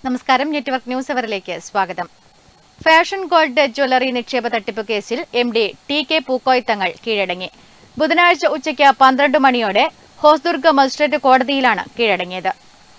നമസ്കാരം network news അവറിലേക്ക് സ്വാഗതം fashion gold jewellery നിക്ഷേപ തട്ടിപ്പ് കേസിൽ M D T K Pookoya Thangal കീഴടങ്ങി ബുധനാഴ്ച ഉച്ചയ്ക്ക് പന്ത്രണ്ട് മണിയോടെ ഹോസ്ദുർഗ് മജിസ്ട്രേറ്റ് കോടതിയിലാണ് കീഴടങ്ങിയത്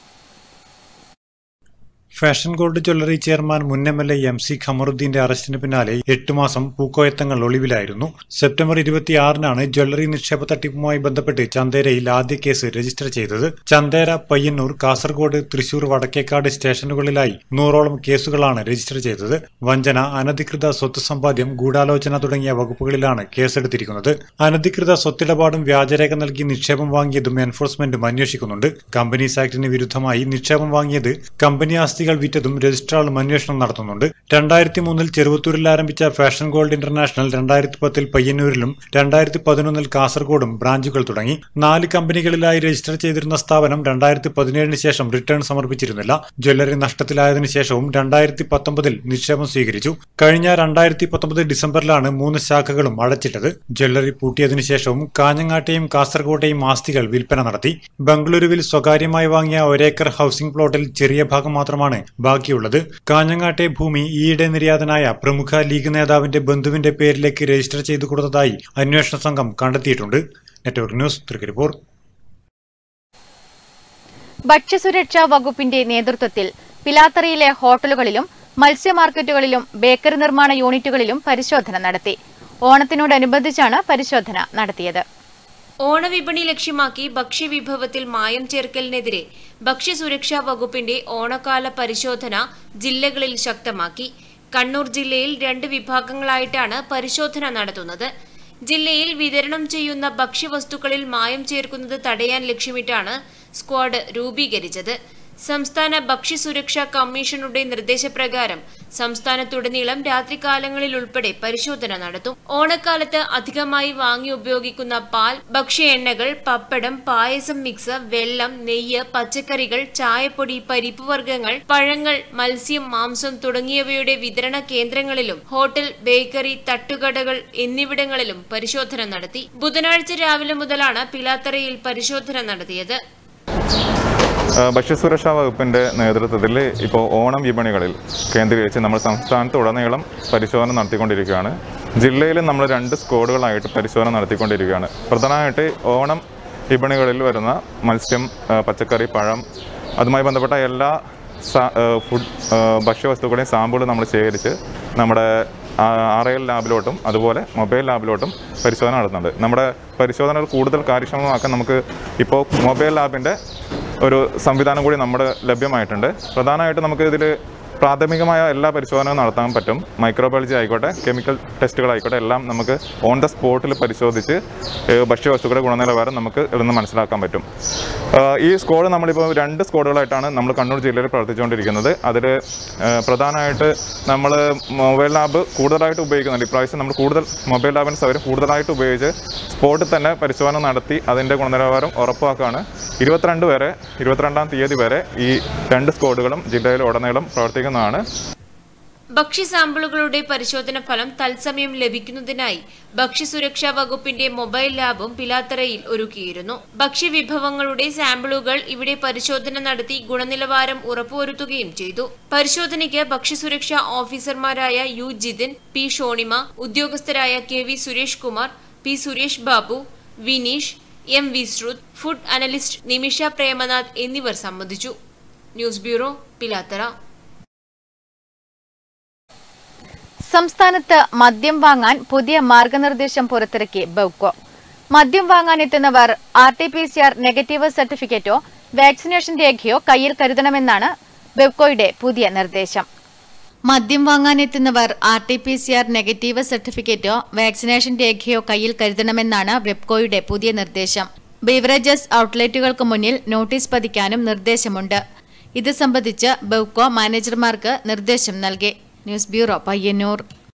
ഫാഷൻ ഗോൾഡ് ജ്വല്ലറി ചെയർമാൻ മുൻ M L A M C ഖമറുദ്ദീന്റെ അറസ്റ്റിന് പിന്നാലെ എട്ട് മാസം പൂക്കോയത്തങ്ങൾ ഒളിവിലായിരുന്നു സെപ്റ്റംബർ ഇരുപത്തിയാറിനാണ് ജ്വല്ലറി നിക്ഷേപ തട്ടിപ്പുമായി ബന്ധപ്പെട്ട് ചന്തേരയിൽ ആദ്യ കേസ് രജിസ്റ്റർ ചെയ്തത് ചന്തേര പയ്യന്നൂർ കാസർഗോഡ് തൃശൂർ വടക്കേക്കാട് സ്റ്റേഷനുകളിലായി നൂറോളം കേസുകളാണ് രജിസ്റ്റർ ചെയ്തത് വഞ്ചന അനധികൃത സ്വത്ത് സമ്പാദ്യം ഗൂഢാലോചന തുടങ്ങിയ വകുപ്പുകളിലാണ് കേസെടുത്തിരിക്കുന്നത് അനധികൃത സ്വത്തിടപാടും വ്യാജരേഖ നൽകി നിക്ഷേപം വാങ്ങിയതും എൻഫോഴ്സ്മെന്റും അന്വേഷിക്കുന്നുണ്ട് കമ്പനീസ് ആക്ടിന് വിരുദ്ധമായി നിക്ഷേപം വാങ്ങിയത് കമ്പനി ആസ്തികൾ വിറ്റതും രജിസ്ട്രാറും അന്വേഷണം നടത്തുന്നുണ്ട് രണ്ടായിരത്തി മൂന്നിൽ ചെറുവത്തൂരിൽ ആരംഭിച്ച ഫാഷൻ ഗോൾഡ് ഇന്റർനാഷണൽ രണ്ടായിരത്തി പത്തിൽ പയ്യന്നൂരിലും രണ്ടായിരത്തി പതിനൊന്നിൽ കാസർഗോഡും ബ്രാഞ്ചുകൾ തുടങ്ങി നാല് കമ്പനികളിലായി രജിസ്റ്റർ ചെയ്തിരുന്ന സ്ഥാപനം രണ്ടായിരത്തി പതിനേഴിന് ശേഷം റിട്ടേൺ സമർപ്പിച്ചിരുന്നില്ല ജ്വല്ലറി നഷ്ടത്തിലായതിനു ശേഷവും രണ്ടായിരത്തി പത്തൊമ്പതിൽ നിക്ഷേപം സ്വീകരിച്ചു കഴിഞ്ഞ രണ്ടായിരത്തി പത്തൊമ്പത് ഡിസംബറിലാണ് മൂന്ന് ശാഖകളും അടച്ചിട്ടത് ജ്വല്ലറി പൂട്ടിയതിനു ശേഷവും കാഞ്ഞങ്ങാട്ടെയും കാസർകോട്ടെയും ആസ്തികൾ വിൽപ്പന നടത്തി ബംഗളൂരുവിൽ സ്വകാര്യമായി വാങ്ങിയ ഒരേക്കർ ഹൌസിംഗ് പ്ലോട്ടിൽ ചെറിയ ഭാഗം മാത്രമാണ് ബാക്കിയുള്ളത് കാഞ്ഞങ്ങാട്ടെ ഭൂമി ഈയിടെ നിര്യാതനായ പ്രമുഖ ലീഗ് നേതാവിന്റെ ബന്ധുവിന്റെ പേരിലേക്ക് രജിസ്റ്റർ ചെയ്തു കൊടുത്തതായി അന്വേഷണ സംഘം കണ്ടെത്തിയിട്ടുണ്ട് നെറ്റ്വർക്ക് ന്യൂസ് തൃക്കരിപ്പൂർ ഭക്ഷ്യസുരക്ഷാ വകുപ്പിന്റെ നേതൃത്വത്തിൽ പിലാത്തറയിലെ ഹോട്ടലുകളിലും മത്സ്യ മാർക്കറ്റുകളിലും ബേക്കറി നിർമ്മാണ യൂണിറ്റുകളിലും പരിശോധന നടത്തി ഓണത്തിനോടനുബന്ധിച്ചാണ് പരിശോധന നടത്തിയത് ഓണവിപണി ലക്ഷ്യമാക്കി ഭക്ഷ്യവിഭവത്തിൽ മായം ചേർക്കലിനെതിരെ ഭക്ഷ്യസുരക്ഷാ വകുപ്പിന്റെ ഓണക്കാല പരിശോധന ജില്ലകളിൽ ശക്തമാക്കി കണ്ണൂർ ജില്ലയിൽ രണ്ട് വിഭാഗങ്ങളായിട്ടാണ് പരിശോധന നടത്തുന്നത് ജില്ലയിൽ വിതരണം ചെയ്യുന്ന ഭക്ഷ്യവസ്തുക്കളിൽ മായം ചേർക്കുന്നത് തടയാൻ ലക്ഷ്യമിട്ടാണ് സ്ക്വാഡ് രൂപീകരിച്ചത് സംസ്ഥാന ഭക്ഷ്യസുരക്ഷാ കമ്മീഷനുടെ നിർദ്ദേശപ്രകാരം സംസ്ഥാനത്തുടനീളം രാത്രികാലങ്ങളിൽ ഉൾപ്പെടെ പരിശോധന നടത്തും ഓണക്കാലത്ത് അധികമായി വാങ്ങി ഉപയോഗിക്കുന്ന പാൽ ഭക്ഷ്യ എണ്ണകൾ പപ്പടം പായസം മിക്സ് വെള്ളം നെയ്യ് പച്ചക്കറികൾ ചായപ്പൊടി പരിപ്പ് വർഗ്ഗങ്ങൾ പഴങ്ങൾ മത്സ്യം മാംസം തുടങ്ങിയവയുടെ വിതരണ കേന്ദ്രങ്ങളിലും ഹോട്ടൽ ബേക്കറി തട്ടുകടകൾ എന്നിവിടങ്ങളിലും പരിശോധന നടത്തി ബുധനാഴ്ച രാവിലെ മുതലാണ് പിലാത്തറയിൽ പരിശോധന നടത്തിയത് ഭക്ഷ്യസുരക്ഷാ വകുപ്പിൻ്റെ നേതൃത്വത്തിൽ ഇപ്പോൾ ഓണം വിപണികളിൽ കേന്ദ്രീകരിച്ച് നമ്മൾ സംസ്ഥാനത്തുടനീളം പരിശോധന നടത്തിക്കൊണ്ടിരിക്കുകയാണ് ജില്ലയിൽ നമ്മൾ രണ്ട് സ്ക്വാഡുകളായിട്ട് പരിശോധന നടത്തിക്കൊണ്ടിരിക്കുകയാണ് പ്രധാനമായിട്ട് ഓണം വിപണികളിൽ വരുന്ന മത്സ്യം ആ, പച്ചക്കറി പഴം അതുമായി ബന്ധപ്പെട്ട എല്ലാ സാ- ആ, ഫുഡ് ആ, ഭക്ഷ്യവസ്തുക്കളുടെയും സാമ്പിൾ നമ്മൾ ശേഖരിച്ച് നമ്മുടെ ആർ എൽ ലാബിലോട്ടും അതുപോലെ മൊബൈൽ ലാബിലോട്ടും പരിശോധന നടത്തുന്നുണ്ട് നമ്മുടെ പരിശോധനകൾ കൂടുതൽ കാര്യക്ഷമമാക്കാൻ നമുക്ക് ഇപ്പോൾ മൊബൈൽ ലാബിൻ്റെ ഒരു സംവിധാനം കൂടി നമ്മുടെ ലഭ്യമായിട്ടുണ്ട് പ്രധാനമായിട്ട് നമുക്ക് ഇതിൽ പ്രാഥമികമായ എല്ലാ പരിശോധനകളും നടത്താൻ പറ്റും മൈക്രോബയോളജി ആയിക്കോട്ടെ കെമിക്കൽ ടെസ്റ്റുകളായിക്കോട്ടെ എല്ലാം നമുക്ക് ഓൺ ദ സ്പോട്ടിൽ പരിശോധിച്ച് ഏഹ് ഭക്ഷ്യവസ്തുക്കളുടെ ഗുണനിലവാരം നമുക്ക് ഇതൊന്ന് മനസ്സിലാക്കാൻ പറ്റും ആഹ് ഈ സ്ക്വാഡ് നമ്മളിപ്പോൾ രണ്ട് സ്ക്വാഡുകളായിട്ടാണ് നമ്മൾ കണ്ണൂർ ജില്ലയിൽ പ്രവർത്തിച്ചുകൊണ്ടിരിക്കുന്നത് അതിൽ പ്രധാനമായിട്ട് നമ്മൾ മൊബൈൽ ലാബ് കൂടുതലായിട്ട് ഉപയോഗിക്കുന്നുണ്ട് ഇപ്രാവശ്യം നമ്മൾ കൂടുതൽ മൊബൈൽ ലാബിൻ്റെ സൗകര്യം കൂടുതലായിട്ട് ഉപയോഗിച്ച് സ്പോട്ടിൽ തന്നെ പരിശോധന നടത്തി അതിൻ്റെ ഗുണനിലവാരം ഉറപ്പാക്കുകയാണ് ഇരുപത്തിരണ്ട് വരെ ഇരുപത്തിരണ്ടാം തീയതി വരെ ഈ രണ്ട് സ്ക്വാഡുകളും ജില്ലയിൽ ഉടനീളം പ്രവർത്തിക്കുന്നതാണ് ഭക്ഷ്യ സാമ്പിളുകളുടെ പരിശോധന ഫലം തത്സമയം ലഭിക്കുന്നതിനായി ഭക്ഷ്യസുരക്ഷാ വകുപ്പിന്റെ മൊബൈൽ ലാബും പിലാത്തറയിൽ ഒരുക്കിയിരുന്നു ഭക്ഷ്യവിഭവങ്ങളുടെ സാമ്പിളുകൾ ഇവിടെ പരിശോധന നടത്തി ഗുണനിലവാരം ഉറപ്പുവരുത്തുകയും ചെയ്തു പരിശോധനയ്ക്ക് ഭക്ഷ്യസുരക്ഷാ ഓഫീസർമാരായ യു ജിതിൻ പി ഷോണിമ ഉദ്യോഗസ്ഥരായ K V Suresh Kumar P Suresh Babu Vineesh M V Shruth food analyst Nimisha Premnath എന്നിവർ സംബന്ധിച്ചു ന്യൂസ് ബ്യൂറോ പിലാത്തറ സംസ്ഥാനത്ത് മദ്യം വാങ്ങാൻ പുതിയ മാർഗനിർദ്ദേശം പുറത്തിറക്കി ബെവ്കോ മദ്യം വാങ്ങാൻ എത്തുന്നവർ R T P C R negative സർട്ടിഫിക്കറ്റോ വാക്സിനേഷൻ രേഖയോ കയ്യിൽ കരുതണമെന്നാണ് ബെവ്കോയുടെ പുതിയ നിർദ്ദേശം മദ്യം വാങ്ങാൻ എത്തുന്നവർ R T P C R negative സർട്ടിഫിക്കറ്റോ വാക്സിനേഷൻ രേഖയോ കയ്യിൽ കരുതണമെന്നാണ് വെബ്കോയുടെ പുതിയ നിർദ്ദേശം ബീവറേജസ് ഔട്ട്ലെറ്റുകൾക്ക് മുന്നിൽ നോട്ടീസ് പതിക്കാനും നിർദ്ദേശമുണ്ട് ഇത് സംബന്ധിച്ച് ബെവ്കോ മാനേജർമാർക്ക് നിർദ്ദേശം നൽകി ന്യൂസ് ബ്യൂറോ പയ്യന്നൂർ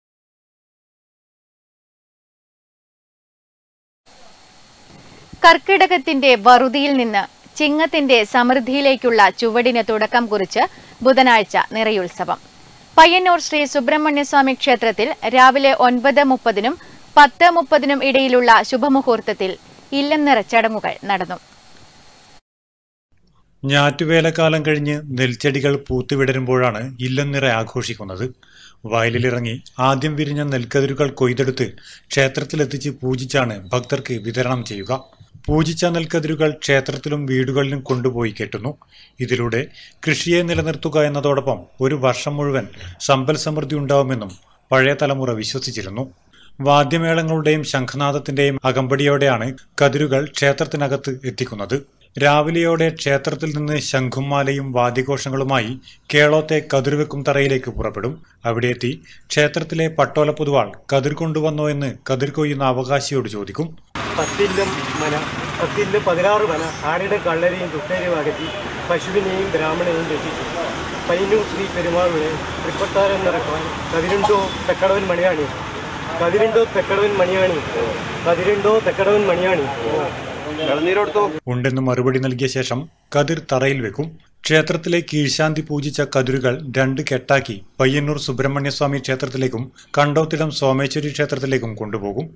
കർക്കിടകത്തിന്റെ വറുതിയിൽ നിന്ന് ചിങ്ങത്തിന്റെ സമൃദ്ധിയിലേക്കുള്ള ചുവടിന് തുടക്കം കുറിച്ച് ബുധനാഴ്ച നിറയുത്സവം പയ്യന്നൂർ ശ്രീ സുബ്രഹ്മണ്യസ്വാമി ക്ഷേത്രത്തിൽ രാവിലെ ഒൻപത് മുപ്പതിനും പത്ത് മുപ്പതിനും ഇടയിലുള്ള ശുഭമുഹൂർത്തത്തിൽ ഇല്ലം നിറ ചടങ്ങുകൾ നടന്നു ഞാറ്റുവേലക്കാലം കഴിഞ്ഞ് നെൽച്ചെടികൾ പൂത്തുവിടരുമ്പോഴാണ് ഇല്ലംനിറ ആഘോഷിക്കുന്നത് വയലിലിറങ്ങി ആദ്യം വിരിഞ്ഞ നെൽക്കതിരുകൾ കൊയ്തെടുത്ത് ക്ഷേത്രത്തിലെത്തിച്ച് പൂജിച്ചാണ് ഭക്തർക്ക് വിതരണം ചെയ്യുക പൂജിച്ച നെൽക്കതിരുകൾ ക്ഷേത്രത്തിലും വീടുകളിലും കൊണ്ടുപോയി കെട്ടുന്നു ഇതിലൂടെ കൃഷിയെ നിലനിർത്തുക എന്നതോടൊപ്പം ഒരു വർഷം മുഴുവൻ സമ്പൽ സമൃദ്ധി ഉണ്ടാവുമെന്നും പഴയ തലമുറ വിശ്വസിച്ചിരുന്നു വാദ്യമേളങ്ങളുടെയും ശംഖനാദത്തിന്റെയും അകമ്പടിയോടെയാണ് കതിരുകൾ ക്ഷേത്രത്തിനകത്ത് എത്തിക്കുന്നത് രാവിലെയോടെ ക്ഷേത്രത്തിൽ നിന്ന് ശംഖുമാലയും വാദ്യഘോഷങ്ങളുമായി കേളോത്തെ കതിർവെക്കും തറയിലേക്ക് പുറപ്പെടും അവിടെ എത്തി ക്ഷേത്രത്തിലെ പട്ടോല പൊതുവാൾ കതിർ കൊണ്ടുവന്നോ എന്ന് കതിർ കൊയ്യുന്ന അവകാശിയോട് ചോദിക്കും പത്തില്ലും മന പത്തില്ല് പതിനാറ് മന ആരുടെ കള്ളരെയും തുട്ടരെയും അകറ്റി പശുവിനെയും ബ്രാഹ്മണനെയും രക്ഷിച്ചു പൈനൂർ ശ്രീ പെരുമാളുടെ തൃപ്പത്താരം നടക്കാൻ കതിരുണ്ടോ തെക്കടവൻ മണിയാണി കതിരുണ്ടോ തെക്കടവൻ മണിയാണി കതിരുണ്ടോ തെക്കടവൻ മണിയാണി ഉണ്ടെന്ന് മറുപടി നൽകിയ ശേഷം കതിർ തറയിൽ വെക്കും ക്ഷേത്രത്തിലെ കീഴ്ശാന്തി പൂജിച്ച കതിരുകൾ രണ്ട് കെട്ടാക്കി പയ്യന്നൂർ സുബ്രഹ്മണ്യസ്വാമി ക്ഷേത്രത്തിലേക്കും കണ്ടോത്തിടം സോമേശ്വരി ക്ഷേത്രത്തിലേക്കും കൊണ്ടുപോകും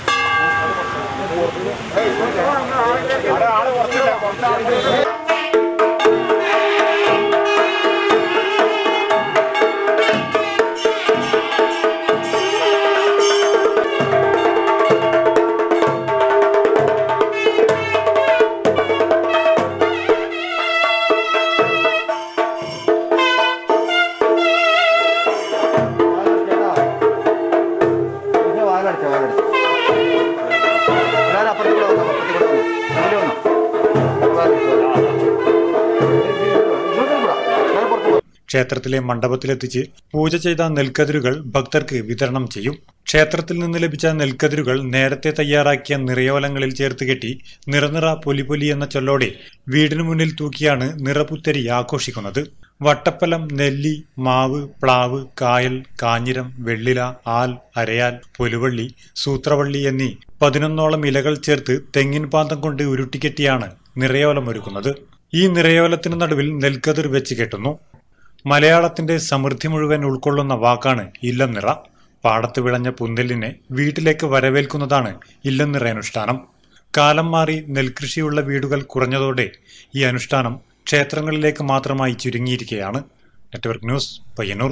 ക്ഷേത്രത്തിലെ മണ്ഡപത്തിലെത്തിച്ച് പൂജ ചെയ്ത നെൽക്കതിരുകൾ ഭക്തർക്ക് വിതരണം ചെയ്യും ക്ഷേത്രത്തിൽ നിന്ന് ലഭിച്ച നെൽക്കതിരുകൾ നേരത്തെ തയ്യാറാക്കിയ നിറയോലങ്ങളിൽ ചേർത്ത് കെട്ടി നിറനിറ പൊലിപൊലി എന്ന ചൊല്ലോടെ വീടിനു മുന്നിൽ തൂക്കിയാണ് നിറപുത്തരി ആഘോഷിക്കുന്നത് വട്ടപ്പലം നെല്ലി മാവ് പ്ലാവ് കായൽ കാഞ്ഞിരം വെള്ളില ആൽ അരയാൽ പൊലുവള്ളി സൂത്രവള്ളി എന്നീ പതിനൊന്നോളം ഇലകൾ ചേർത്ത് തെങ്ങിൻ പാന്തം കൊണ്ട് ഉരുട്ടിക്കെട്ടിയാണ് നിറയോലം ഒരുക്കുന്നത് ഈ നിറയോലത്തിന് നടുവിൽ നെൽക്കതിർ വെച്ച് കെട്ടുന്നു മലയാളത്തിന്റെ സമൃദ്ധി മുഴുവൻ ഉൾക്കൊള്ളുന്ന വാക്കാണ് ഇല്ലം നിറ പാടത്ത് വിളഞ്ഞ പുന്തലിനെ വീട്ടിലേക്ക് വരവേൽക്കുന്നതാണ് ഇല്ലം നിറ അനുഷ്ഠാനം കാലം മാറി നെൽകൃഷിയുള്ള വീടുകൾ കുറഞ്ഞതോടെ ഈ അനുഷ്ഠാനം ക്ഷേത്രങ്ങളിലേക്ക് മാത്രമായി ചുരുങ്ങിയിരിക്കുകയാണ് നെറ്റ്വർക്ക് ന്യൂസ് പയ്യന്നൂർ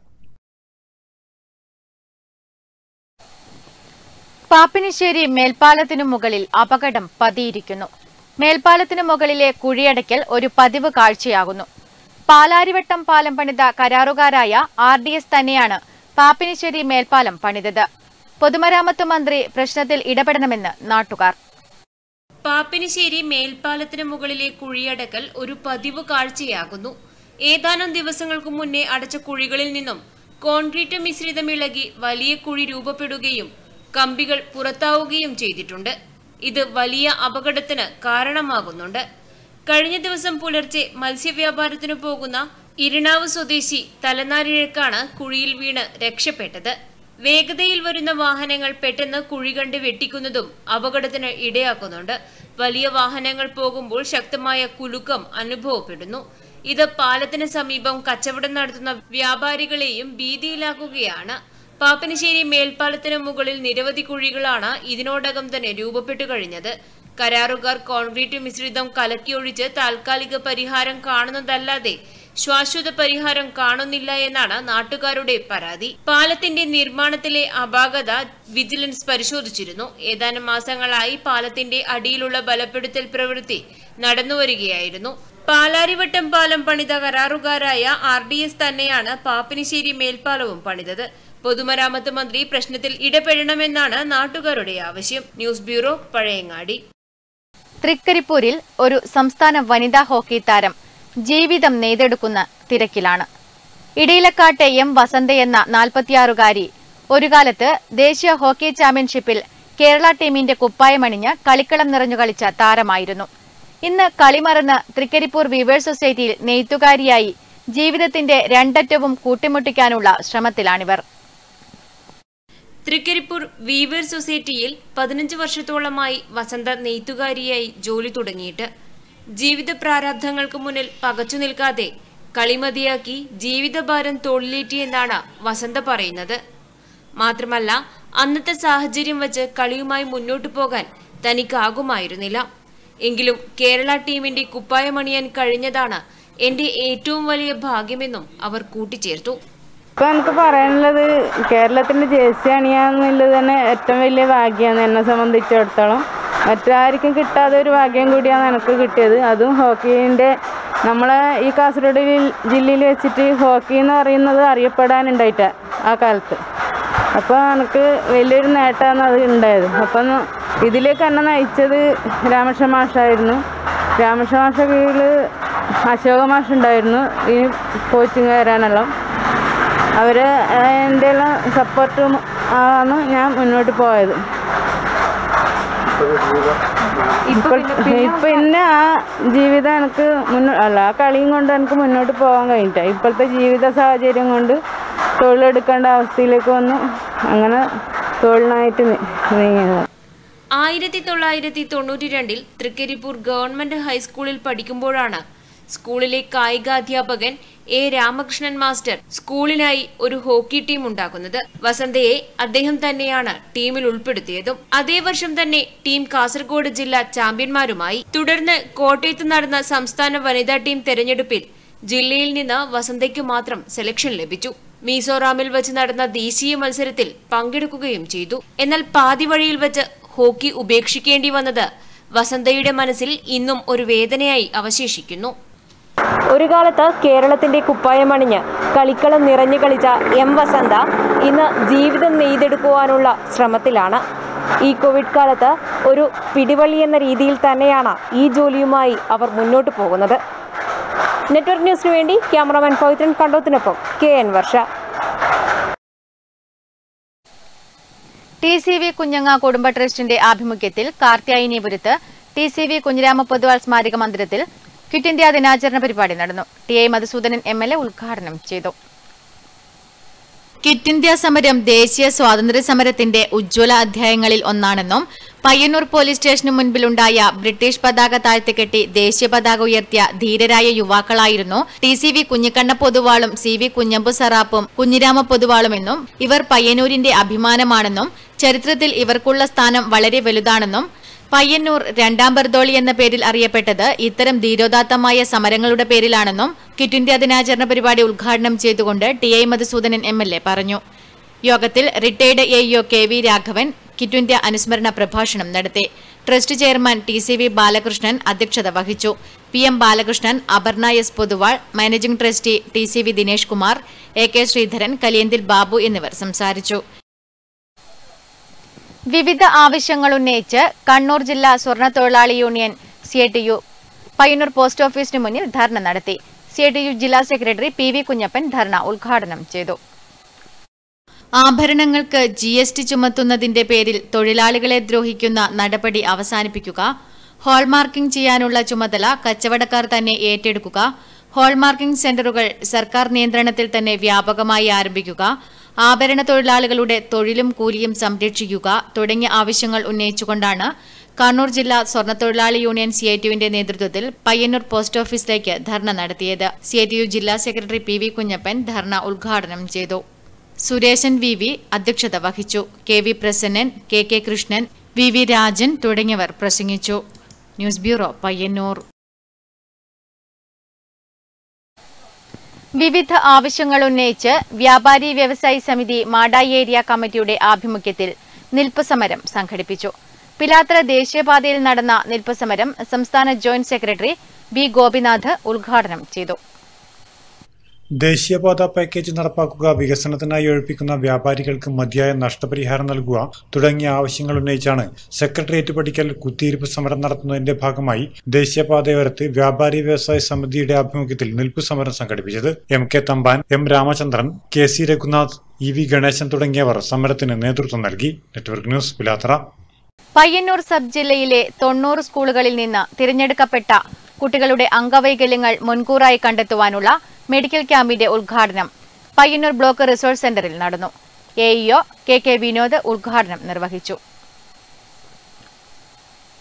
പാപ്പിനിശ്ശേരി മേൽപ്പാലത്തിനു മുകളിൽ അപകടം പതിയിരിക്കുന്നു മേൽപ്പാലത്തിനു മുകളിലെ കുഴിയടയ്ക്കൽ ഒരു പതിവ് കാഴ്ചയാകുന്നു പാലാരിവട്ടം പാലം പണിത കരാറുകാരായ ആർ ഡി എസ് തന്നെയാണ് പാപ്പിനിശ്ശേരി മേൽപ്പാലം പണിതത് പൊതുമരാമത്ത് മന്ത്രി പ്രശ്നത്തിൽ ഇടപെടണമെന്ന് നാട്ടുകാർ പാപ്പിനിശ്ശേരി മേൽപ്പാലത്തിന് മുകളിലെ കുഴിയടക്കൽ ഒരു പതിവ് കാഴ്ചയാകുന്നു ഏതാനും ദിവസങ്ങൾക്ക് മുന്നേ അടച്ച കുഴികളിൽ നിന്നും കോൺക്രീറ്റ് മിശ്രിതം ഇളകി വലിയ കുഴി രൂപപ്പെടുകയും കമ്പികൾ പുറത്താവുകയും ചെയ്തിട്ടുണ്ട് ഇത് വലിയ അപകടത്തിന് കാരണമാകുന്നുണ്ട് കഴിഞ്ഞ ദിവസം പുലർച്ചെ മത്സ്യവ്യാപാരത്തിനു പോകുന്ന ഇരിണാവ് സ്വദേശി തലനാരിഴക്കാണ് കുഴിയിൽ വീണ് രക്ഷപ്പെട്ടത് വേഗതയിൽ വരുന്ന വാഹനങ്ങൾ പെട്ടെന്ന് കുഴി കണ്ട് വെട്ടിക്കുന്നതും അപകടത്തിന് ഇടയാക്കുന്നുണ്ട് വലിയ വാഹനങ്ങൾ പോകുമ്പോൾ ശക്തമായ കുലുക്കം അനുഭവപ്പെടുന്നു ഇത് പാലത്തിന് സമീപം കച്ചവടം നടത്തുന്ന വ്യാപാരികളെയും ഭീതിയിലാക്കുകയാണ് പാപ്പനശ്ശേരി മേൽപ്പാലത്തിന് മുകളിൽ നിരവധി കുഴികളാണ് ഇതിനോടകം തന്നെ രൂപപ്പെട്ടു കഴിഞ്ഞത് കരാറുകാർ കോൺക്രീറ്റ് മിശ്രിതം കലക്കിയൊഴിച്ച് താൽക്കാലിക പരിഹാരം കാണുന്നതല്ലാതെ ശാശ്വത പരിഹാരം കാണുന്നില്ല എന്നാണ് നാട്ടുകാരുടെ പരാതി പാലത്തിന്റെ നിർമ്മാണത്തിലെ അപാകത വിജിലൻസ് പരിശോധിച്ചിരുന്നു ഏതാനും മാസങ്ങളായി പാലത്തിന്റെ അടിയിലുള്ള ബലപ്പെടുത്തൽ പ്രവൃത്തി നടന്നുവരികയായിരുന്നു പാലാരിവട്ടം പാലം പണിത കരാറുകാരായ ആർ ഡി എസ് തന്നെയാണ് പാപ്പിനിശ്ശേരി മേൽപ്പാലവും പണിതത് പൊതുമരാമത്ത് മന്ത്രി പ്രശ്നത്തിൽ ഇടപെടണമെന്നാണ് നാട്ടുകാരുടെ ആവശ്യം ന്യൂസ് ബ്യൂറോ പഴയങ്ങാടി തൃക്കരിപ്പൂരിൽ ഒരു സംസ്ഥാന വനിതാ ഹോക്കി താരം ജീവിതം നെയ്തെടുക്കുന്ന തിരക്കിലാണ് ഇടയിലക്കാട്ടെ എം വസന്ത എന്ന നാൽപ്പത്തിയാറുകാരി ഒരു കാലത്ത് ദേശീയ ഹോക്കി ചാമ്പ്യൻഷിപ്പിൽ കേരള ടീമിന്റെ കുപ്പായമണിഞ്ഞ് കളിക്കളം നിറഞ്ഞു കളിച്ച താരമായിരുന്നു ഇന്ന് കളിമറന്ന് തൃക്കരിപ്പൂർ വീവേഴ്സ് സൊസൈറ്റിയിൽ നെയ്ത്തുകാരിയായി ജീവിതത്തിന്റെ രണ്ടറ്റവും കൂട്ടിമുട്ടിക്കാനുള്ള ശ്രമത്തിലാണിവർ തൃക്കരിപ്പൂർ വീവർ സൊസൈറ്റിയിൽ പതിനഞ്ച് വർഷത്തോളമായി വസന്ത നെയ്ത്തുകാരിയായി ജോലി തുടങ്ങിയിട്ട് ജീവിത പ്രാരാബ്ധങ്ങൾക്ക് മുന്നിൽ പകച്ചു നിൽക്കാതെ കളിമതിയാക്കി ജീവിതഭാരം തോളിലേറ്റിയെന്നാണ് വസന്ത പറയുന്നത് മാത്രമല്ല അന്നത്തെ സാഹചര്യം വച്ച് കളിയുമായി മുന്നോട്ടു പോകാൻ തനിക്കാകുമായിരുന്നില്ല എങ്കിലും കേരള ടീമിന്റെ കുപ്പായമണിയാൻ കഴിഞ്ഞതാണ് എന്റെ ഏറ്റവും വലിയ ഭാഗ്യമെന്നും അവർ കൂട്ടിച്ചേർത്തു ഇപ്പൊ എനിക്ക് പറയാനുള്ളത് കേരളത്തിന്റെ ജേഴ്സി അണിയാന്നുള്ളത് തന്നെ ഏറ്റവും വലിയ ഭാഗ്യമാണ് എന്നെ സംബന്ധിച്ചിടത്തോളം മറ്റാർക്കും കിട്ടാതെ ഒരു ഭാഗ്യം കൂടിയാണ് എനിക്ക് കിട്ടിയത് അതും ഹോക്കീൻ്റെ നമ്മളെ ഈ കാസർഗോഡ് ജില്ല- ജില്ലയിൽ വെച്ചിട്ട് ഹോക്കി എന്ന് പറയുന്നത് അറിയപ്പെടാനുണ്ടായിട്ട ആ കാലത്ത് അപ്പോൾ എനിക്ക് വലിയൊരു നേട്ടമാണ് അത് ഉണ്ടായത് അപ്പം ഇതിലേക്ക് എന്നെ നയിച്ചത് രാമകൃഷ്ണ മാഷായിരുന്നു രാമകൃഷ്ണ മാഷ കീഴിൽ അശോക മാഷ് ഉണ്ടായിരുന്നു ഈ കോച്ചിങ് വരാനെല്ലാം അവർ എൻ്റെ എല്ലാം സപ്പോർട്ടും ആണ് ഞാൻ മുന്നോട്ട് പോയത് ഇപ്പോൾ ഇപ്പം ഇന്നെ ആ ജീവിതം എനിക്ക് മുന്നോ അല്ല ആ കളിയും കൊണ്ട് എനിക്ക് മുന്നോട്ട് പോകാൻ കഴിഞ്ഞിട്ട ഇപ്പോഴത്തെ ജീവിത സാഹചര്യം കൊണ്ട് തൊഴിലെടുക്കേണ്ട അവസ്ഥയിലേക്ക് വന്നു അങ്ങനെ തൊഴിലിനായിട്ട് നി- നീങ്ങിയത് ആയിരത്തി തൊള്ളായിരത്തി തൊണ്ണൂറ്റി രണ്ടിൽ തൃക്കരിപ്പൂർ ഗവൺമെന്റ് ഹൈസ്കൂളിൽ പഠിക്കുമ്പോഴാണ് സ്കൂളിലെ കായികാധ്യാപകൻ എ രാമകൃഷ്ണൻ മാസ്റ്റർ സ്കൂളിനായി ഒരു ഹോക്കി ടീം ഉണ്ടാക്കുന്നത് വസന്തയെ അദ്ദേഹം തന്നെയാണ് ടീമിൽ ഉൾപ്പെടുത്തിയതും അതേ വർഷം തന്നെ ടീം കാസർഗോഡ് ജില്ലാ ചാമ്പ്യന്മാരുമായി തുടർന്ന് കോട്ടയത്ത് നടന്ന സംസ്ഥാന വനിതാ ടീം തെരഞ്ഞെടുപ്പിൽ ജില്ലയിൽ നിന്ന് വസന്തയ്ക്ക് മാത്രം സെലക്ഷൻ ലഭിച്ചു മിസോറാമിൽ വെച്ച് നടന്ന ദേശീയ മത്സരത്തിൽ പങ്കെടുക്കുകയും ചെയ്തു എന്നാൽ പാതി വഴിയിൽ വെച്ച് ഹോക്കി ഉപേക്ഷിക്കേണ്ടി വന്നത് വസന്തയുടെ മനസ്സിൽ ഇന്നും ഒരു വേദനയായി അവശേഷിക്കുന്നു ഒരു കാലത്ത് കേരളത്തിന്റെ കുപ്പായമണിഞ്ഞ് കളിക്കളം നിറഞ്ഞു കളിച്ച എം വസന്ത ഇന്ന് ജീവിതം നെയ്തെടുക്കുവാനുള്ള ശ്രമത്തിലാണ് ഈ കോവിഡ് കാലത്ത് ഒരു പിടിവള്ളി എന്ന രീതിയിൽ തന്നെയാണ് ഈ ജോലിയുമായി അവർ മുന്നോട്ട് പോകുന്നത് നെറ്റ്വർക്ക് ന്യൂസിനു വേണ്ടി ക്യാമറാമാൻ പവിത്രൻ കണ്ടോത്തിനൊപ്പം K N Varsha T C V കുഞ്ഞങ്ങ കുടുംബ ട്രസ്റ്റിന്റെ ആഭിമുഖ്യത്തിൽ കാർത്യായനിപുരത്ത് T C V Kunhirama Poduval സ്മാരക മന്ദിരത്തിൽ ക്വിറ്റ് ഇന്ത്യ ദിനാചരണ പരിപാടി നടന്നു T I Madhusudanan M L A ഉദ്ഘാടനം ചെയ്തു ക്വിറ്റ് ഇന്ത്യ സമരം ദേശീയ സ്വാതന്ത്ര്യ സമരത്തിന്റെ ഉജ്ജ്വല അധ്യായങ്ങളിൽ ഒന്നാണെന്നും പയ്യന്നൂർ പോലീസ് സ്റ്റേഷനു മുൻപിലുണ്ടായ ബ്രിട്ടീഷ് പതാക താഴ്ത്തിക്കെട്ടി ദേശീയ പതാക ഉയർത്തിയ ധീരരായ യുവാക്കളായിരുന്നു ടി സി വി കുഞ്ഞിക്കണ്ണ പൊതുവാളും സി വി കുഞ്ഞമ്പു സറാപ്പും കുഞ്ഞിരാമ പൊതുവാളുമെന്നും ഇവർ പയ്യന്നൂരിന്റെ അഭിമാനമാണെന്നും ചരിത്രത്തിൽ ഇവർക്കുള്ള സ്ഥാനം വളരെ വലുതാണെന്നും പയ്യന്നൂർ രണ്ടാം ബർദോളി എന്ന പേരിൽ അറിയപ്പെട്ടത് ഇത്തരം ധീരോദാത്തമായ സമരങ്ങളുടെ പേരിലാണെന്നും ക്വിറ്റ് ഇന്ത്യ ദിനാചരണ പരിപാടി ഉദ്ഘാടനം ചെയ്തുകൊണ്ട് T I Madhusudanan M L A പറഞ്ഞു യോഗത്തിൽ retired A EO K V Raghavan quit India അനുസ്മരണ പ്രഭാഷണം നടത്തി trust chairman T C V Balakrishnan അധ്യക്ഷത വഹിച്ചു P M Balakrishnan Aparna S Poduval managing trustee T C V Dinesh Kumar A K Sreedharan Kaliyanthil Babu എന്നിവർ സംസാരിച്ചു വിവിധ ആവശ്യങ്ങൾ ഉന്നയിച്ച് കണ്ണൂർ ജില്ലാ സ്വർണ്ണ തൊഴിലാളി union C I T U Payyanur post ഓഫീസിന് മുന്നിൽ ധർണ നടത്തി സി ഐ ടി യു ജില്ലാ സെക്രട്ടറി പി വി കുഞ്ഞപ്പൻ ധർണ ഉദ്ഘാടനം ചെയ്തു ആഭരണങ്ങൾക്ക് ജി എസ് ടി ചുമത്തുന്നതിന്റെ പേരിൽ തൊഴിലാളികളെ ദ്രോഹിക്കുന്ന നടപടി അവസാനിപ്പിക്കുക ഹോൾമാർക്കിംഗ് ചെയ്യാനുള്ള ചുമതല കച്ചവടക്കാർ തന്നെ ഏറ്റെടുക്കുക ഹോൾമാർക്കിംഗ് സെന്ററുകൾ സർക്കാർ നിയന്ത്രണത്തിൽ തന്നെ വ്യാപകമായി ആരംഭിക്കുക ആഭരണ തൊഴിലാളികളുടെ തൊഴിലും കൂലിയും സംരക്ഷിക്കുക തുടങ്ങിയ ആവശ്യങ്ങൾ ഉന്നയിച്ചുകൊണ്ടാണ് കണ്ണൂർ ജില്ലാ സ്വർണ്ണത്തൊഴിലാളി യൂണിയൻ സി ഐ ടിയുവിന്റെ നേതൃത്വത്തിൽ പയ്യന്നൂർ പോസ്റ്റ് ഓഫീസിലേക്ക് ധർണ നടത്തിയത് സി ഐ ടി യു ജില്ലാ സെക്രട്ടറി പി വി കുഞ്ഞപ്പൻ ധർണ ഉദ്ഘാടനം ചെയ്തു സുരേശൻ വി വി അധ്യക്ഷത വഹിച്ചു K V Prasannan K K Krishnan V V Rajan തുടങ്ങിയവർ പ്രസംഗിച്ചു ന്യൂസ് ബ്യൂറോ പയ്യന്നൂർ വിവിധ ആവശ്യങ്ങൾ ഉന്നയിച്ച് വ്യാപാരി വ്യവസായി സമിതി മാടായി ഏരിയ കമ്മിറ്റിയുടെ ആഭിമുഖ്യത്തിൽ നിൽപ്പ് സമരം സംഘടിപ്പിച്ചു പിലാത്തറ ദേശീയപാതയിൽ നടന്ന നിൽപ്പ് സമരം സംസ്ഥാന ജോയിന്റ് സെക്രട്ടറി ബി ഗോപിനാഥ് ഉദ്ഘാടനം ചെയ്തു ദേശീയപാത പാക്കേജ് നടപ്പാക്കുക വികസനത്തിനായി ഒഴിപ്പിക്കുന്ന വ്യാപാരികൾക്ക് മതിയായ നഷ്ടപരിഹാരം നൽകുക തുടങ്ങിയ ആവശ്യങ്ങൾ ഉന്നയിച്ചാണ് സെക്രട്ടേറിയറ്റ് പടിക്കൽ കുത്തിയിരിപ്പ് സമരം നടത്തുന്നതിന്റെ ഭാഗമായി ദേശീയപാതയോരത്ത് വ്യാപാരി വ്യവസായ സമിതിയുടെ ആഭിമുഖ്യത്തിൽ നിൽപ്പ് സമരം സംഘടിപ്പിച്ചത് M K Thampan M Ramachandran K C Raghunath E V Ganesan തുടങ്ങിയവർ സമരത്തിന് നേതൃത്വം നൽകി network news Pilathara Payyanur sub ജില്ലയിലെ തൊണ്ണൂറ് സ്കൂളുകളിൽ നിന്ന് തിരഞ്ഞെടുക്കപ്പെട്ട കുട്ടികളുടെ അംഗവൈകല്യങ്ങൾ മുൻകൂറായി കണ്ടെത്തുവാനുള്ള മെഡിക്കൽ ക്യാമ്പിന്റെ ഉദ്ഘാടനം പയ്യന്നൂർ ബ്ലോക്ക് റിസോഴ്സ് സെന്ററിൽ നടന്നു A EO K K Vinod ഉദ്ഘാടനം നിർവഹിച്ചു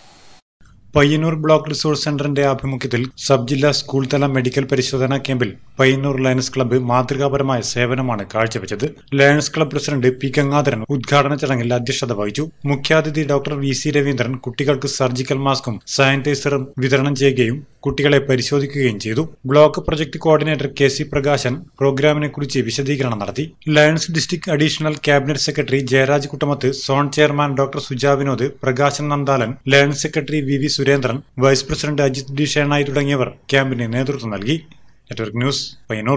പയ്യന്നൂർ ബ്ലോക്ക് റിസോഴ്സ് സെന്ററിന്റെ ആഭിമുഖ്യത്തിൽ സബ് ജില്ലാ സ്കൂൾ തല മെഡിക്കൽ പരിശോധനാ ക്യാമ്പിൽ പയ്യന്നൂർ ലയൺസ് ക്ലബ്ബ് മാതൃകാപരമായ സേവനമാണ് കാഴ്ചവെച്ചത് lions club president P Gangadharan ഉദ്ഘാടന ചടങ്ങിൽ അധ്യക്ഷത വഹിച്ചു മുഖ്യാതിഥി ഡോക്ടർ വി സി രവീന്ദ്രൻ കുട്ടികൾക്ക് സർജിക്കൽ മാസ്കും സാനിറ്റൈസറും വിതരണം ചെയ്യുകയും കുട്ടികളെ പരിശോധിക്കുകയും ചെയ്തു block project coordinator K C Prakashan പ്രോഗ്രാമിനെ കുറിച്ച് വിശദീകരണം നടത്തി lions district additional cabinet secretary Jayaraj Kuttamath zone chairman doctor Suja Vinod Prakashan Nandalan lions secretary V V Surendran vice president Ajith D Shenoy തുടങ്ങിയവർ ക്യാമ്പിന് നേതൃത്വം നൽകി നെറ്റ്വർക്ക് ന്യൂസ് പയ്യന്നൂർ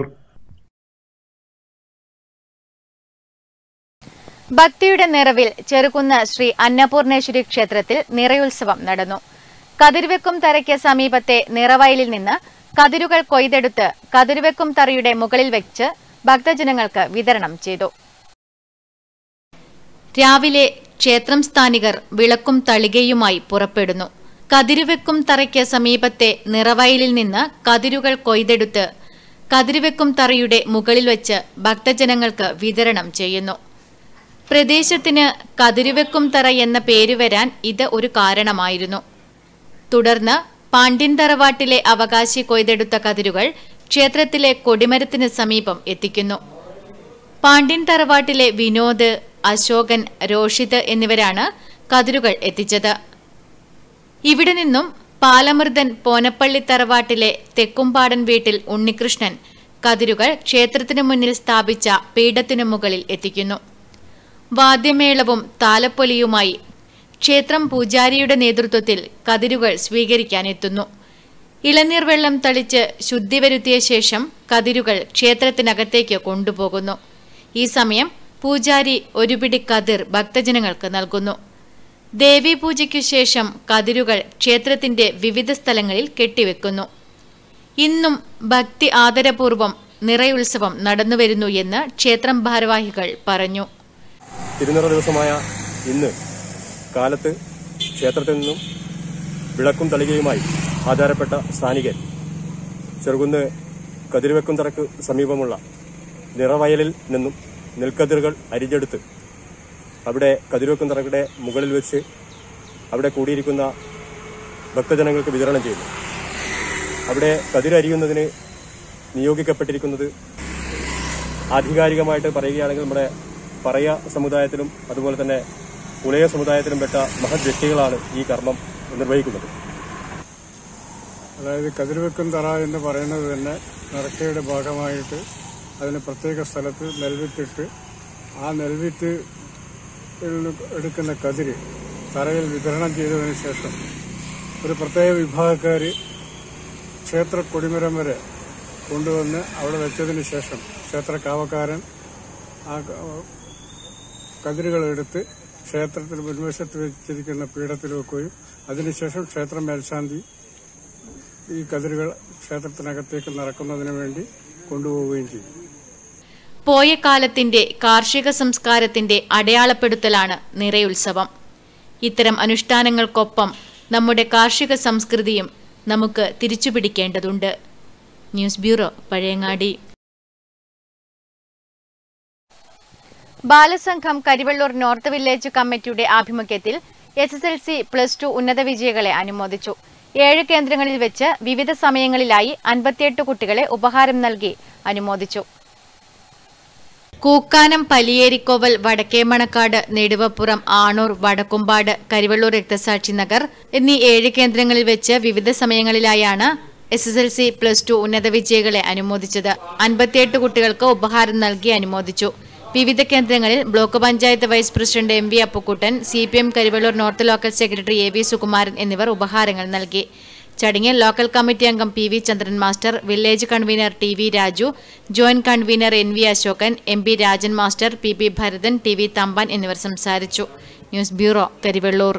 ഭക്തിയുടെ നിറവിൽ ചെറുകുന്ന് ശ്രീ അന്നപൂർണേശ്വരി ക്ഷേത്രത്തിൽ നിറയുത്സവം നടന്നു കതിർവെക്കും തറയ്ക്ക് സമീപത്തെ നിറവയലിൽ നിന്ന് കതിരുകൾ കൊയ്തെടുത്ത് കതിർവെക്കും തറയുടെ മുകളിൽ വെച്ച് ഭക്തജനങ്ങൾക്ക് വിതരണം ചെയ്തു രാവിലെ ക്ഷേത്രം സ്ഥാനികർ വിളക്കും തളികയുമായി പുറപ്പെടുന്നു കതിരുവെക്കും തറയ്ക്ക് സമീപത്തെ നിറവയലിൽ നിന്ന് കതിരുകൾ കൊയ്തെടുത്ത് കതിരുവെക്കും തറയുടെ മുകളിൽ വെച്ച് ഭക്തജനങ്ങൾക്ക് വിതരണം ചെയ്യുന്നു പ്രദേശത്തിന് കതിരുവെക്കും തറ എന്ന പേര് വരാൻ ഇത് ഒരു കാരണമായിരുന്നു തുടർന്ന് പാണ്ഡ്യൻ തറവാട്ടിലെ അവകാശി കൊയ്തെടുത്ത കതിരുകൾ ക്ഷേത്രത്തിലെ കൊടിമരത്തിന് സമീപം എത്തിക്കുന്നു പാണ്ഡ്യൻ തറവാട്ടിലെ വിനോദ് അശോകൻ രോഷിത് എന്നിവരാണ് കതിരുകൾ എത്തിച്ചത് ഇവിടെ നിന്നും പാലമൃതൻ പോനപ്പള്ളി തറവാട്ടിലെ തെക്കുംപാടൻ വീട്ടിൽ ഉണ്ണികൃഷ്ണൻ കതിരുകൾ ക്ഷേത്രത്തിനു മുന്നിൽ സ്ഥാപിച്ച പീഠത്തിനു മുകളിൽ എത്തിക്കുന്നു വാദ്യമേളവും താലപ്പൊലിയുമായി ക്ഷേത്രം പൂജാരിയുടെ നേതൃത്വത്തിൽ കതിരുകൾ സ്വീകരിക്കാനെത്തുന്നു ഇളനീർ വെള്ളം തളിച്ച് ശുദ്ധി വരുത്തിയ ശേഷം കതിരുകൾ ക്ഷേത്രത്തിനകത്തേക്ക് കൊണ്ടുപോകുന്നു ഈ സമയം പൂജാരി ഒരു പിടി കതിർ ഭക്തജനങ്ങൾക്ക് നൽകുന്നു ദേവീപൂജയ്ക്കു ശേഷം കതിരുകൾ ക്ഷേത്രത്തിന്റെ വിവിധ സ്ഥലങ്ങളിൽ കെട്ടിവെക്കുന്നു ഇന്നും ഭക്തി ആദരപൂർവം നിറയുത്സവം നടന്നുവരുന്നു എന്ന് ക്ഷേത്രം ഭാരവാഹികൾ പറഞ്ഞു തിരുനിറ ദിവസമായ ഇന്ന് കാലത്ത് ക്ഷേത്രത്തിൽ നിന്നും വിളക്കും തളികയുമായി ആധാരപ്പെട്ട സ്ഥാനികൻ ചെറുകുന്ന് കതിരുവെക്കും തറക്ക് സമീപമുള്ള നിറവയലിൽ നിന്നും നെൽക്കതിറുകൾ അരിഞ്ഞെടുത്ത് അവിടെ കതിരുവെക്കും തറയുടെ മുകളിൽ വെച്ച് അവിടെ കൂടിയിരിക്കുന്ന ഭക്തജനങ്ങൾക്ക് വിതരണം ചെയ്യുന്നു അവിടെ കതിരരിയുന്നതിന് നിയോഗിക്കപ്പെട്ടിരിക്കുന്നത് ആധികാരികമായിട്ട് പറയുകയാണെങ്കിൽ നമ്മുടെ പറയ സമുദായത്തിലും അതുപോലെ തന്നെ ഉലയ സമുദായത്തിലും പെട്ട മഹത് വ്യക്തികളാണ് ഈ കർമ്മം നിർവഹിക്കുന്നത് അതായത് കതിർവെക്കും തറ എന്ന് പറയുന്നത് തന്നെ നിറക്കയുടെ ഭാഗമായിട്ട് അതിന് പ്രത്യേക സ്ഥലത്ത് നെൽവിത്തിട്ട് ആ നെൽവിത്ത് എടുക്കുന്ന കതിര് തറയിൽ വിതരണം ചെയ്തതിന് ശേഷം ഒരു പ്രത്യേക വിഭാഗക്കാർ ക്ഷേത്ര കൊടിമരം വരെ കൊണ്ടുവന്ന് അവിടെ വെച്ചതിന് ശേഷം ക്ഷേത്ര കാവക്കാരൻ ആ കതിരുകൾ എടുത്ത് ക്ഷേത്രത്തിൽ മുൻവശത്ത് വെച്ചിരിക്കുന്ന പീഠത്തിൽ വെക്കുകയും അതിനുശേഷം ക്ഷേത്ര മേൽശാന്തി ഈ കതിരുകൾ ക്ഷേത്രത്തിനകത്തേക്ക് നടക്കുന്നതിന് വേണ്ടി കൊണ്ടുപോവുകയും ചെയ്യും പോയ കാലത്തിന്റെ കാർഷിക സംസ്കാരത്തിന്റെ അടയാളപ്പെടുത്തലാണ് നിറയുത്സവം ഇത്തരം അനുഷ്ഠാനങ്ങൾക്കൊപ്പം നമ്മുടെ കാർഷിക സംസ്കൃതിയും നമുക്ക് തിരിച്ചുപിടിക്കേണ്ടതുണ്ട് news bureau Pazhayangadi Balasangham Karivellur north village കമ്മിറ്റിയുടെ ആഭിമുഖ്യത്തിൽ S S L C plus two ഉന്നത വിജയികളെ അനുമോദിച്ചു ഏഴ് കേന്ദ്രങ്ങളിൽ വെച്ച് വിവിധ സമയങ്ങളിലായി അൻപത്തിയെട്ട് കുട്ടികളെ ഉപഹാരം നൽകി അനുമോദിച്ചു കൂക്കാനം പലിയേരിക്കോവൽ വടക്കേമണക്കാട് നെടുവപ്പുറം ആണൂർ വടക്കുംപാട് കരിവള്ളൂർ രക്തസാക്ഷി നഗർ എന്നീ ഏഴ് കേന്ദ്രങ്ങളിൽ വെച്ച് വിവിധ സമയങ്ങളിലായാണ് S S L C plus two ഉന്നത വിജയികളെ അനുമോദിച്ചത് അൻപത്തിയെട്ട് കുട്ടികൾക്ക് ഉപഹാരം നൽകി അനുമോദിച്ചു വിവിധ കേന്ദ്രങ്ങളിൽ block panchayat vice president M V Appukuttan C P M Karivellur north local secretary A V Sukumaran എന്നിവർ ഉപഹാരങ്ങൾ നൽകി ചടങ്ങിൽ ലോക്കൽ കമ്മിറ്റി അംഗം P V Chandran master village convener T V Raju joint convener N V Asokan M P Rajan master P P Bharathan T V Thampan എന്നിവർ സംസാരിച്ചു news bureau Karivellur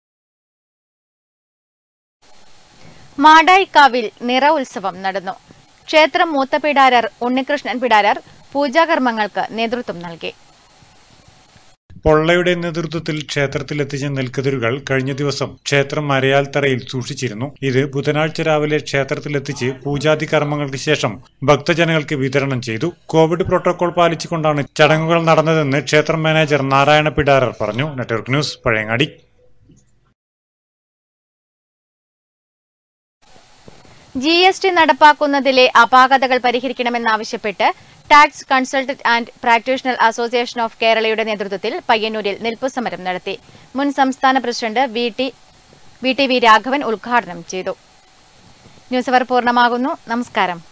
മാടായിക്കാവിൽ നിറ ഉത്സവം നടന്നു ക്ഷേത്രം മൂത്ത പിടാരർ ഉണ്ണികൃഷ്ണൻ പിടാരർ പൂജാകർമ്മങ്ങൾക്ക് നേതൃത്വം നൽകി പൊള്ളയുടെ നേതൃത്വത്തിൽ ക്ഷേത്രത്തിലെത്തിച്ച നെൽക്കതിരുകൾ കഴിഞ്ഞ ദിവസം ക്ഷേത്രം മരയാൽ തറയിൽ സൂക്ഷിച്ചിരുന്നു ഇത് ബുധനാഴ്ച രാവിലെ ക്ഷേത്രത്തിലെത്തിച്ച് പൂജാതി കർമ്മങ്ങൾക്ക് ശേഷം ഭക്തജനങ്ങൾക്ക് വിതരണം ചെയ്തു കോവിഡ് പ്രോട്ടോകോൾ പാലിച്ചുകൊണ്ടാണ് ചടങ്ങുകൾ നടന്നതെന്ന് ക്ഷേത്രം മാനേജർ നാരായണ പിടാരർ പറഞ്ഞു network news Pazhayangadi G S T നടപ്പാക്കുന്നതിലെ അപാകതകൾ പരിഹരിക്കണമെന്നാവശ്യപ്പെട്ട് tax consultant and practitioners association of കേരളയുടെ നേതൃത്വത്തിൽ പയ്യന്നൂരിൽ നിൽപ്പു സമരം നടത്തി മുൻ സംസ്ഥാന president V T V T V Raghavan ഉദ്ഘാടനം ചെയ്തു ന്യൂസ് അവർ പൂർണ്ണമാകുന്നു നമസ്കാരം